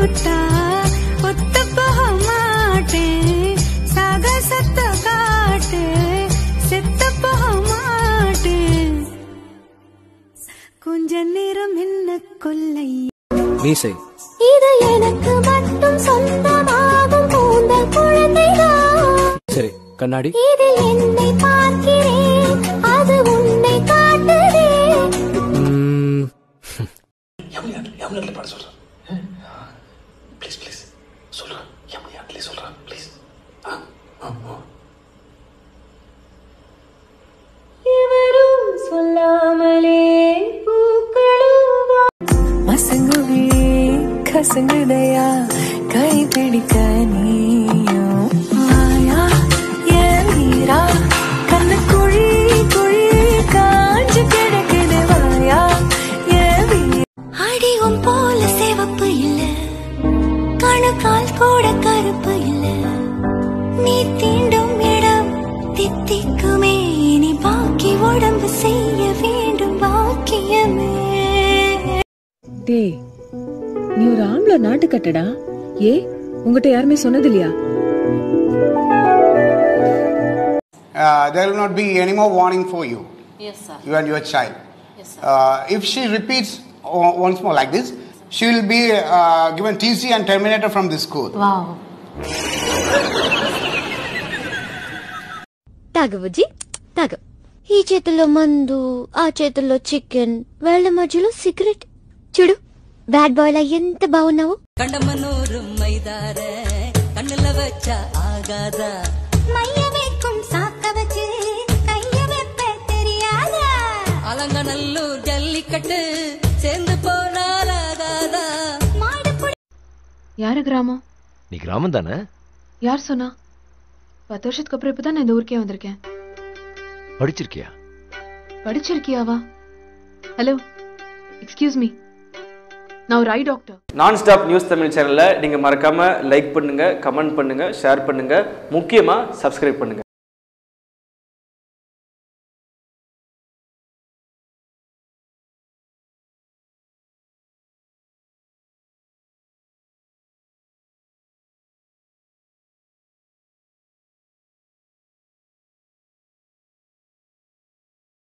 கூட்டா ஒத்து போக மாட்டேன் சாகசத்தை காட்டு செத்து போக மாட்டேன் கொஞ்ச நேரம் என்ன கொல்லை மீசை இது எனக்கு மட்டும் சொந்தமாகும் கூந்தல் குழந்தைதான் சரி கண்ணாடி இதில் என்னை பார்க்கிறேன் அது உன்னை காட்டுதே ம், எவரும் சொல்லாமலே பூக்களும் மசங்குவே கசங்குதையா கை பிடிக்க நீயும் மாயா ஏன் வீரா கண்ணு குழி குழி காஞ்சு கிடக்குது வாயா ஏன் வீரா அடியும் போல சிவப்பு இல்ல கணுக்கால் கூட கருப்பு இல்ல நீ தீண்டும் இடம் தித்திக்குமே நீ பாக்கி உடம்பு செய்ய வேண்டும் பாக்கியமே டேய் நீ ஒரு ஆம்பளை நாட்டு கட்டடா ஏ உங்ககிட்ட யாருமே சொன்னது இல்லையா uh, there will not be any more warning for you, Yes, sir. you and your child. Yes, sir. Uh, if she repeats o- once more like this, she will be uh, given TC and terminated from the school. Wow. తాగు బుజ్జి తాగు ఈ చేతుల్లో మందు ఆ చేతుల్లో chicken వేళ్ల మధ్యలో cigarette చూడు బ్యాడ్ బాయ్ లా ఎంత బాగున్నావు கண்டமனூர் மைதார கண்ணுல வச்ச ஆகாதா மைய வைக்கும் சாக்க வச்சு கைய வைப்ப தெரியாதா அலங்கநல்லூர் ஜல்லிக்கட்டு சேர்ந்து போனால் ஆகாதா மாடு புடி யாரு கிராமம் நீ கிராமம் தானே யார் சொன்னா பத்து வருஷத்துக்கு அப்புறம் இப்பதான் நான் இந்த ஊருக்கே வந்திருக்கேன் படிச்சிருக்கியா படிச்சிருக்கியாவா ஹலோ எக்ஸ்கியூஸ் மீ நான் ஒரு ஐ டாக்டர் நான் ஸ்டாப் நியூஸ் தமிழ் சேனலை நீங்கள் மறக்காமல் லைக் பண்ணுங்கள் கமெண்ட் பண்ணுங்கள் ஷேர் பண்ணுங்கள் முக்கியமாக சப்ஸ்கிரைப் பண்ணுங்கள்